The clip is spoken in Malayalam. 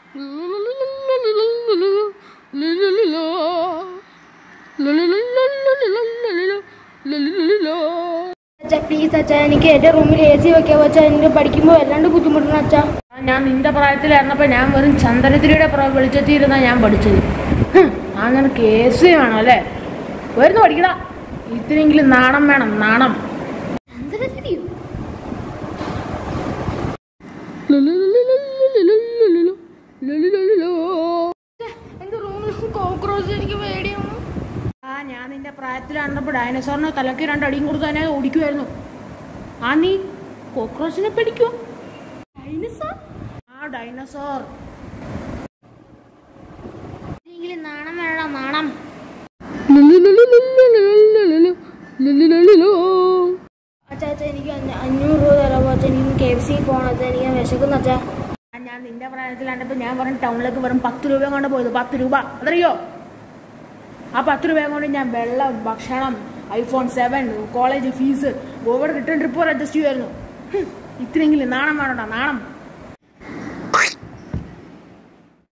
അച്ഛാ പ്ലീസ് അച്ഛാ എനിക്ക് എൻ്റെ റൂമിൽ എ സി വെക്കാൻ വെച്ചാൽ എനിക്ക് പഠിക്കുമ്പോൾ വല്ലാണ്ട് ബുദ്ധിമുട്ടുണ്ട് അച്ഛാ ഞാൻ നിന്റെ പ്രായത്തിലായിരുന്നപ്പോൾ ഞാൻ വെറും ചന്ദ്രത്തിരിയുടെ വെളിച്ചത്തിരുന്നാ ഞാൻ പഠിച്ചത് ഹും, ആ നിനക്ക് എ സി വേണം അല്ലേ വരുന്നു പഠിക്കടാ ഇത്തിനെങ്കിലും നാണം വേണം നാണം ചന്ദ്രത്തിരിയോ എൻ്റെ റൂമിൽ കോക്രോച്ച് എനിക്ക് പേടിയാണ് ആ ഞാൻ നിന്റെ പ്രായത്തിലായിരുന്നപ്പോൾ ഡൈനസോറിനെ തലക്ക് രണ്ട് അടിയും കൊടുത്ത് തന്നെ ഓടിക്കുമായിരുന്നു ആ നീ കോക്രോച്ചിനെ പിടിക്കുമോ ഡൈനസോർ ആ ഡൈനസോർ എങ്കിലും നാണം വേണം നാണം അച്ഛാ അച്ഛാ എനിക്ക് അഞ്ഞ- അഞ്ഞൂറ് രൂപ തരാമോ അച്ഛാ എനിക്ക് കെ എഫ് സി പോകണം അച്ഛാ എനിക്ക് വിശക്കുന്ന അച്ഛാ ആ, ഞാൻ നിന്റെ പ്രായത്തിലാണ്ടപ്പോൾ ഞാൻ വെറും ടൗണിലേക്ക് വെറും പത്ത് രൂപ കൊണ്ട് പോയത് പത്ത് രൂപ അതറിയോ ആ പത്ത് രൂപ കൊണ്ട് ഞാൻ വെള്ളം ഭക്ഷണം ഐഫോൺ സെവൻ കോളേജ് ഫീസ് ഗോവയുടെ റിട്ടേൺ ട്രിപ്പ് അഡ്ജസ്റ്റ് ചെയ്യുമായിരുന്നു ഹും, ഇത്തിരെങ്കിലും നാണം വേണോടാ നാണം